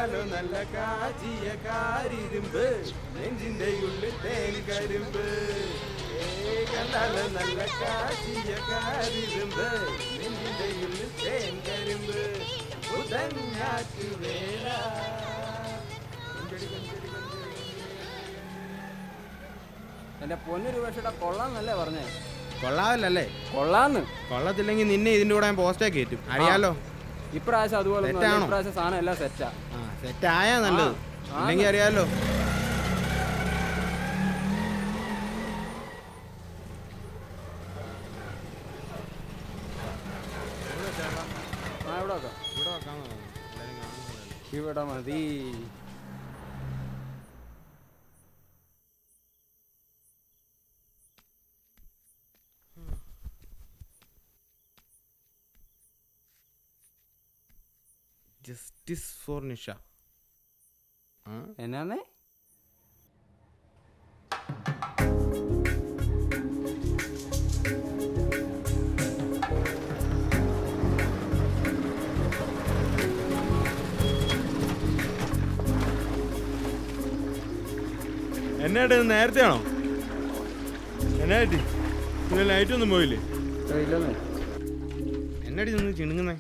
കണ്ടാലോ നല്ല കാച്ചിയ കാരിരുമ്പ് നെഞ്ചിന്റെ ഉള്ളിൽ തേൻ കരിമ്പ് ഏ, കണ്ടാലോ നല്ല കാച്ചിയ കാരിരുമ്പ് നെഞ്ചിന്റെ ഉള്ളിൽ തേൻ കരിമ്പ് ഉദഞ്ഞാറ്റു വേല കൊഞ്ചടി, കൊഞ്ചടി, കൊഞ്ചടി. എന്റെ പൊന്നു രൂപേഷയുടെ കൊള്ളാന്നല്ലേ പറഞ്ഞേ കൊള്ളാമല്ലേ കൊള്ളാന്ന് കൊള്ളത്തില്ലെങ്കിൽ നിന്നെ ഇതിന്റെ കൂടെ ഞാൻ പോസ്റ്റേ കയറ്റും അറിയാലോ ഇപ്രാവശ്യം അതുപോലെ ഒന്നും അല്ല. സെറ്റാണോ? ഇപ്രാവശ്യം സാധനം എല്ലാം സെറ്റാ ആ സെറ്റ് ആയാ നല്ലത് ആ, ഇല്ലെങ്കിൽ അറിയാലോ ആ ഇവിടെ വെക്കാം ഇവിടെ വെക്കാന്ന് തോന്നുന്നു. എല്ലാരും കാണുന്നതല്ലേ. ഇവിടെ മതി ജസ്റ്റിസ് ഫോർ നിഷ ആ എന്നാന്നേ എന്നായിട്ട് നേരത്തെ ആണോ എന്നായിട്ട് പിന്നെ ലൈറ്റ് ഒന്നും പോയില്ലേ ഇല്ലെന്നേ എന്നാടി നിന്ന് ചിണുങ്ങുന്നേ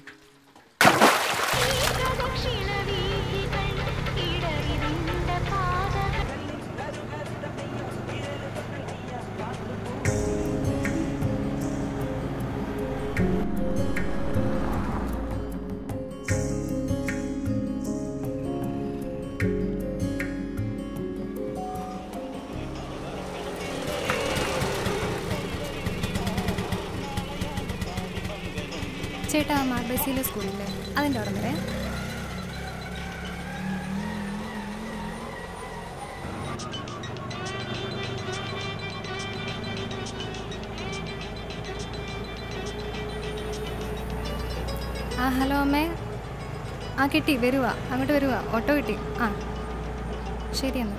ചേട്ടാ മാർബസിയിലെ സ്കൂളില്ലേ അതിൻ്റെ അവിടെ വരെ ആ ഹലോ അമ്മേ ആ കിട്ടി വരുവാ അങ്ങോട്ട് വരുവാ ഓട്ടോ കിട്ടി ആ ശരി എന്നാ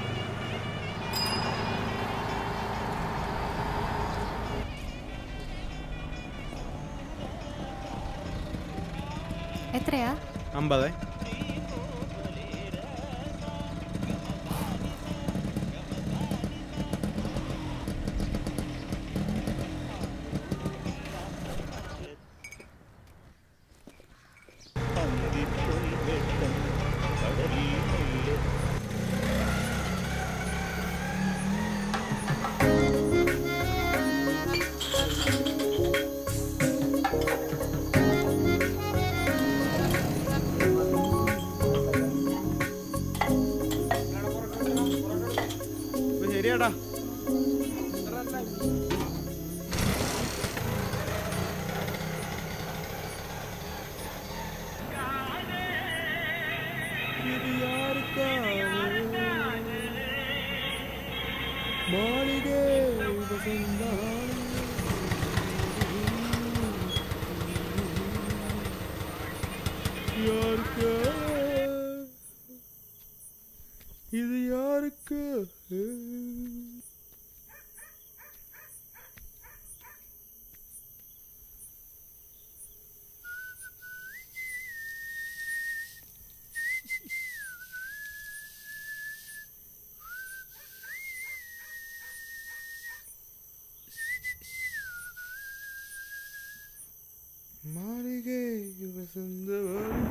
എത്രയാ അമ്പത് ഇപ്പൊ ശരിയാടാ இது யாருக்கு மாளிகை வசந்தவன்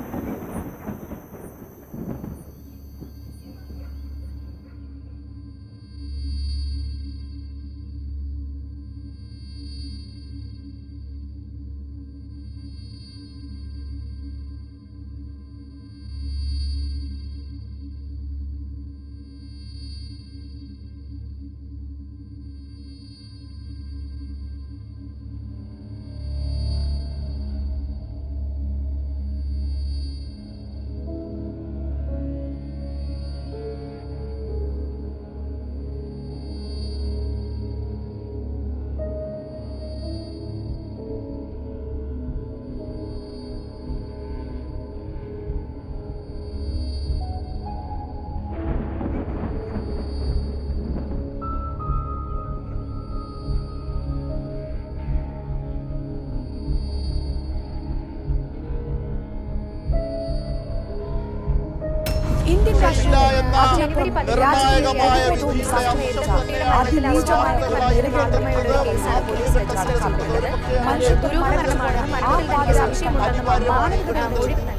ജനുവരി നിർണായകമായ വിധിയുടെ അംശം അതിനീചമായ നെറുകേറ്റമ്മയുടെ ഒരു കേസാണ് പോലീസ് വെച്ച് നടക്കുന്നത് മനുഷ്യ ദുരൂഹമരണമാണ് മരണത്തിൽ തനിക്ക് സംശയമുണ്ടെന്ന് മാനനഗര മൊഴി നൽകി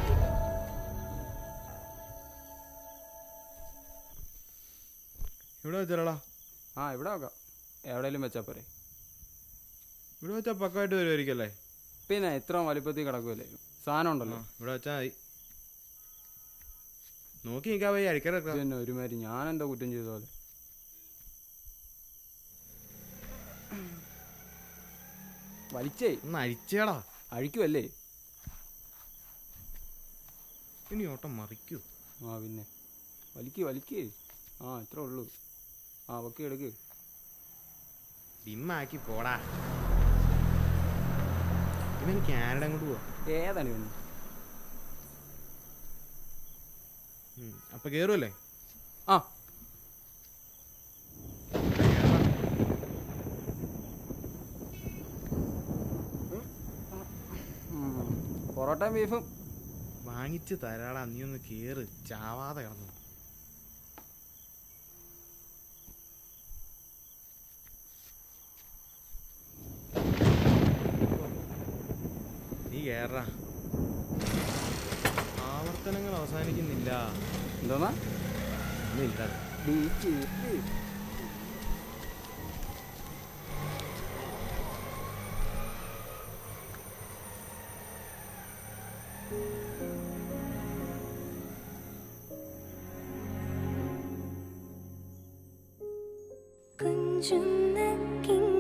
ഇവിടെ വെച്ചാലടാ ആ ഇവിടെ വെക്കാം എവിടെയെങ്കിലും വെച്ചാൽ പോരെ ഇവിടെ വെച്ചാൽ പക്കമായിട്ട് വരുമായിരിക്കല്ലേ പിന്നെ ഇത്ര വലിപ്പത്തിൽ കിടക്കുമല്ലേ സാധനം ആ ഉണ്ടല്ലോ ഇവിടെ വെച്ചാൽ മതി നോക്കി നിൽക്കാൻ പോയി അടിക്കറക്ക പിന്നെ ഒരുമാതിരി ഞാൻ എന്താ കുറ്റം ചെയ്ത പോലെ വലിച്ചേ ഒന്ന് അഴിച്ചേടാ അഴിക്കുമല്ലേ ഇനി ഓട്ടം മറിക്കൂ ആ പിന്നെ വലിക്ക് വലിക്ക് ആ ഇത്ര ഉള്ളൂ ആ ഒക്കെ എടുക്ക് ഡിമ്മാക്കി പോടാ ഇവൻ കാനഡ അങ്ങോട്ട് പോവാ ഏതാണ് ഇവന് ഉം. അപ്പൊ കേറുമല്ലേ ആ ഉം. പൊറോട്ടയും ബീഫും വാങ്ങിച്ച് തരാടാ നീ ഒന്ന് കേറ് ചാവാതെ കിടന്നു നീ കേറാ ആവർത്തനങ്ങൾ അവസാനിക്കുന്നില്ല എന്തോന്നാ ഒന്നുമില്ല ബീച്ച് കുഞ്ചുന്ന കിങ്